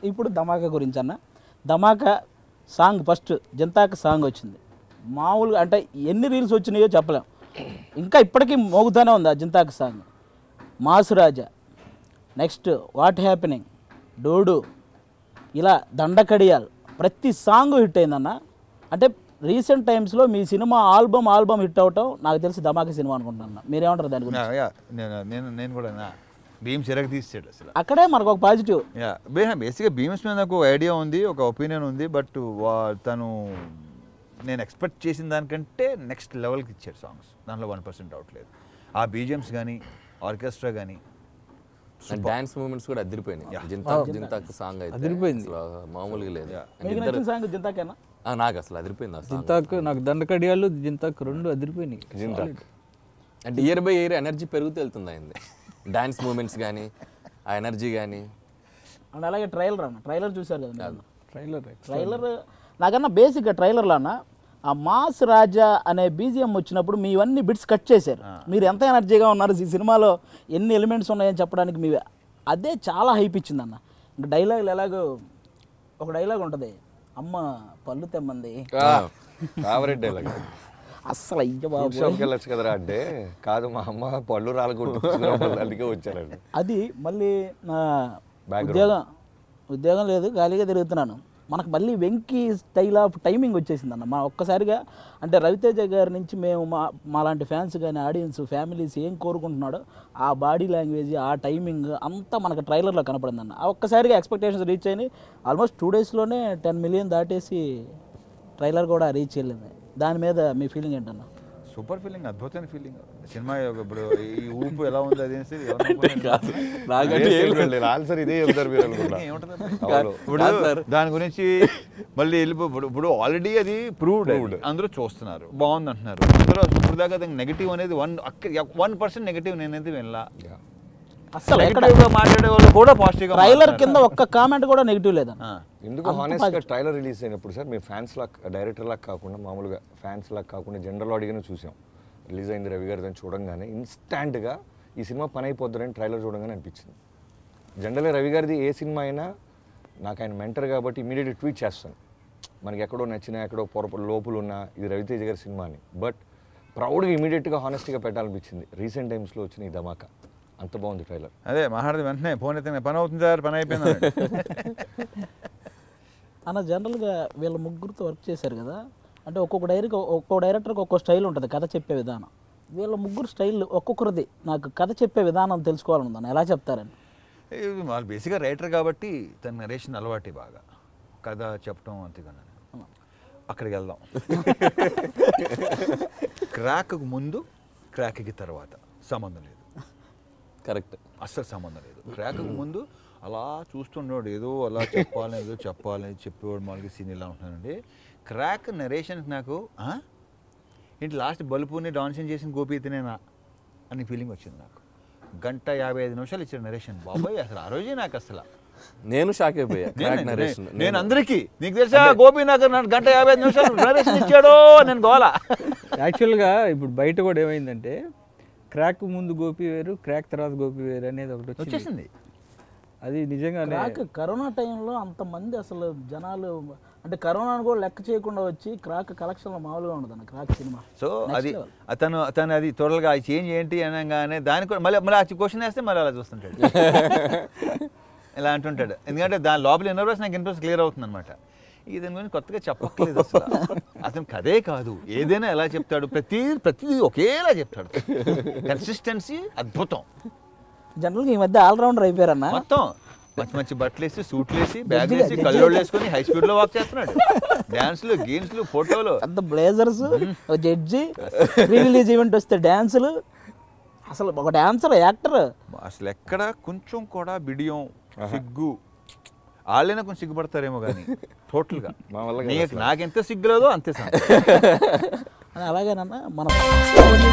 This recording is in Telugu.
ఇప్పుడు ధమాకా గురించి అన్న Dhamaka song first Jinthaak song వచ్చింది మామూలుగా అంటే ఎన్ని రీల్స్ వచ్చినాయో చెప్పలేం ఇంకా ఇప్పటికీ మోగుతూనే ఉంది ఆ జంతాక సాంగ్ మాసురాజా నెక్స్ట్ వాట్ హ్యాపెనింగ్ డోడు ఇలా దండకడియాల్ ప్రతి సాంగ్ హిట్ అయిందన్న అంటే రీసెంట్ టైమ్స్లో మీ సినిమా ఆల్బమ్ ఆల్బమ్ హిట్ అవటం నాకు తెలిసి ధమాకా సినిమా అనుకుంటున్నా మీరేమంటారు దాని గురించి యా, యా, నేను నేను నేను కూడా నా భీమ్ చిరగ తీసాడు అసలు అక్కడే మనకు ఒక పాజిటివ్ యా బేసిక్గా భీమ్స్ మీద నాకు ఐడియా ఉంది ఒక ఒపీనియన్ ఉంది బట్ తను నేను ఎక్స్పెక్ట్ చేసిన దానికంటే నెక్స్ట్ లెవెల్కి ఇచ్చాడు సాంగ్స్ దాంట్లో వన్ పర్సెంట్ డౌట్ లేదు ఆ బీజిఎమ్స్ కానీ ఆర్కెస్ట్రా కానీ డాన్స్ మూమెంట్స్ కూడా అదిరిపోయినాయి జింతాక్ జింతాక్ సాంగ్ అయితే అదిరిపోయింది. అసలు మామూలుగా లేదు And మీకు ఇద్దరు నచ్చిన సాంగ్ జింతాకేనా ఆ, నాకు అసలు అదిరిపోయింది ఆ సాంగ్ జింతాక్ నాకు దండకడియాలు జింతాక్ రెండు అదిరిపోయినాయి జింతాక్ అంటే ఇయర్ బై ఇయర్ ఎనర్జీ పెరుగుతూ వెళ్తుంది అయింది డాన్స్ మూమెంట్స్ కానీ ఆ ఎనర్జీ కానీ అండ్ అలాగే ట్రైలర్ అన్న ట్రైలర్ చూశారు కదా మీరు. ట్రైలర్ ట్రైలర్ నాకన్నా బేసిక్గా ట్రైలర్లో అన్న ఆ మాస్ రాజా అనే బీజిఎం వచ్చినప్పుడు మీ ఇవన్నీ బిట్స్ కట్ చేశారు మీరు ఎంత ఎనర్జీగా ఉన్నారు ఈ సినిమాలో ఎన్ని ఎలిమెంట్స్ ఉన్నాయని చెప్పడానికి మీ అదే చాలా హైప్ ఇచ్చింది అన్న ఇంకా డైలాగులు ఎలాగో ఒక డైలాగ్ ఉంటుంది అమ్మ పళ్ళు తెమ్మంది ఫేవరెట్ డైలాగ్ అస్సలు అయ్య బాబు షాప్కి వెళ్ళొచ్చు కదరా అంటే కాదు మా అమ్మ పళ్ళు రాలగొట్టు అందుకే వచ్చారండి అది మళ్ళీ నా Background. ఉద్యోగం ఉద్యోగం లేదు ఖాళీగా తిరుగుతున్నాను మనకు మళ్ళీ వెంకీ స్టైల్ ఆఫ్ టైమింగ్ వచ్చేసింది అన్న మా ఒక్కసారిగా అంటే రవితేజ గారి నుంచి మేము మా మాలాంటి ఫ్యాన్స్ కానీ ఆడియన్స్ ఫ్యామిలీస్ ఏం కోరుకుంటున్నాడో ఆ బాడీ లాంగ్వేజ్ ఆ టైమింగ్ అంతా మనకు ట్రైలర్లో కనపడింది అన్న ఆ ఒక్కసారిగా ఎక్స్పెక్టేషన్స్ రీచ్ అయినాయి ఆల్మోస్ట్ టూ డేస్లోనే టెన్ మిలియన్ దాటేసి ట్రైలర్ కూడా రీచ్ వెళ్ళింది దాని మీద మీ ఫీలింగ్ ఏంటన్నా సూపర్ ఫీలింగ్ అద్భుతమైన ఫీలింగ్ సినిమా యొక్క ఇప్పుడు ఈ ఊపు ఎలా ఉంది అది అనేసి ఎవరు అనుకున్నారు? నాకంటే ఏం లేదు. ఆన్సర్ ఇదే చెప్తారు మీరు అనుకుంటా ఏముంటది? అవును. ఇప్పుడు కాదు సార్. దాని గురించి మళ్ళీ వెళ్ళిపో ఇప్పుడు ఇప్పుడు ఆల్రెడీ అది ప్రూవ్డ్ అందరూ చూస్తున్నారు బాగుంది అంటున్నారు అందరూ ఇప్పుడు దాకా నెగిటివ్ అనేది వన్ వన్ పర్సెంట్ నెగిటివ్ నేనైతే వినలా అస్సలు ఎక్కడ నెగిటివ్ గా మాట్లాడే వాళ్ళు కూడా పాజిటివ్ గా ట్రైలర్ కింద ఒక్క కామెంట్ కూడా నెగిటివ్ లేదన్న ఆ. ఎందుకు హానెస్ట్గా ట్రైలర్ రిలీజ్ అయినప్పుడు సార్ మేము ఫ్యాన్స్ లాక్ డైరెక్టర్ లాక్ కాకుండా మామూలుగా ఫ్యాన్స్ లాక్ కాకుండా జనరల్ ఆడిగానే చూసాం రిలీజ్ అయింది రవి గారి దాన్ని చూడంగానే ఇన్స్టాంట్గా ఈ సినిమా పని అయిపోద్దని ట్రైలర్ చూడంగానే అనిపించింది జనరల్గా రవి గారిది ఏ సినిమా అయినా నాకు ఆయన మెంటర్ కాబట్టి ఇమీడియట్ ట్వీట్ చేస్తాను మనకి ఎక్కడో నచ్చినా ఎక్కడో పొరప లోపులు ఉన్నా ఇది రవితేజ గారి సినిమా అని బట్ ప్రౌడ్గా ఇమీడియట్గా హానెస్ట్గా పెట్టాలనిపించింది రీసెంట్ టైమ్స్లో వచ్చిన ఈ ధమాకా అంత బాగుంది ట్రైలర్ అదే మాట్లాడితే వెంటనే ఫోన్ అయితే పని అవుతుంది సార్ పని అయిపోయింది అన్నాడు. అన్న జనరల్గా వీళ్ళ ముగ్గురితో వర్క్ చేశారు కదా అంటే ఒక్కొక్క డైరెక్టర్ ఒక్కొక్క డైరెక్టర్కి ఒక్కొక్క స్టైల్ ఉంటుంది కథ చెప్పే విధానం వీళ్ళ ముగ్గురు స్టైల్ ఒక్కొక్కరిది నాకు కథ చెప్పే విధానం తెలుసుకోవాలని ఉందన్న ఎలా చెప్తారని ఇది వాళ్ళు బేసిక్గా రైటర్ కాబట్టి తన నరేషన్ అలవాటి బాగా కథ చెప్పడం అంతేగాని అక్కడికి వెళ్దాం క్రాక్కు ముందు క్రాక్కి తర్వాత సంబంధం లేదు కరెక్ట్ అస్సలు సంబంధం లేదు క్రాక్కు ముందు అలా చూస్తుండేవాడు ఏదో అలా చెప్పాలని ఏదో చెప్పాలని చెప్పేవాడు మామూలుగా సీన్ ఇలా ఉంటున్నానండి క్రాక్ నరేషన్కి నాకు "ఆ? ఏంటి లాస్ట్ బలుపుని డాన్సింగ్ చేసిన గోపి ఇతనేనా అని ఫీలింగ్ వచ్చింది నాకు గంట యాభై ఐదు నిమిషాలు ఇచ్చాడు నరేషన్ బాబాయ్ అసలు ఆ రోజే నాకు అసలు నేను షాక్ అయిపోయా నేను- క్రాక్ నరేషన్ నేను- నేను అందరికీ నీకు తెలుసా గోపి నాకు నాకు గంట యాభై ఐదు నిమిషాలు నరేషన్ ఇచ్చాడో నేను గోలా యాక్చువల్గా ఇప్పుడు బయట కూడా ఏమైందంటే క్రాక్ ముందు గోపి వేరు క్రాక్ తర్వాత గోపి వేరు అనేది ఒకటి వచ్చింది వచ్చేసింది అది నిజంగానే క్రాక్ కరోనా టైంలో అంతమంది అసలు జనాలు అంటే కరోనాను కూడా లెక్క చేయకుండా వచ్చి క్రాక్ కలెక్షన్లో మామూలుగా ఉండదు అన్న క్రాక్ సినిమా సో Next అది level. అతను అతను అది త్వరగా ఆ చేంజ్ ఏంటి అనగానే దానికి కూడా మళ్ళీ మళ్ళీ ఆ క్వశ్చన్ వేస్తే మళ్ళీ అలా చూస్తుంటాడు ఇలా అంటుంటాడు ఎందుకంటే దాని లోపల ఇన్నర్వస్ నాకు ఇంట్రెస్ట్ క్లియర్ అవుతుంది అనమాట ఈ దాని గురించి కొత్తగా చెప్పట్లేదు అసలు అతను కదే కాదు ఏదైనా ఎలా చెప్తాడు ప్రతి ప్రతిదీ ఒకేలా చెప్తాడు కన్సిస్టెన్సీ అద్భుతం జనరల్గా ఈ మధ్య ఆల్రౌండర్ అయిపోయారన్న మొత్తం మంచి మంచి బట్టలు వేసి సూట్లు వేసి బ్యాగ్ వేసి కళ్ళోళ్ళు వేసుకొని హై స్పీడ్ లో వాక్ చేస్తున్నాడు డాన్స్లు గేమ్స్లు ఫోటోలు పెద్ద బ్లేజర్స్ ఒక జడ్జి ప్రీ రిలీజ్ ఈవెంట్ వస్తే డ్యాన్సులు అసలు ఒక డాన్సర్ యాక్టర్ అసలు ఎక్కడ కొంచెం కూడా బిడియం సిగ్గు వాళ్ళైనా కొంచెం సిగ్గుపడతారేమో కానీ టోటల్గా మా వల్ల కాదు నీకు నాకెంత సిగ్గు లేదో అంతే సంగతి. అలాగేనన్నా మన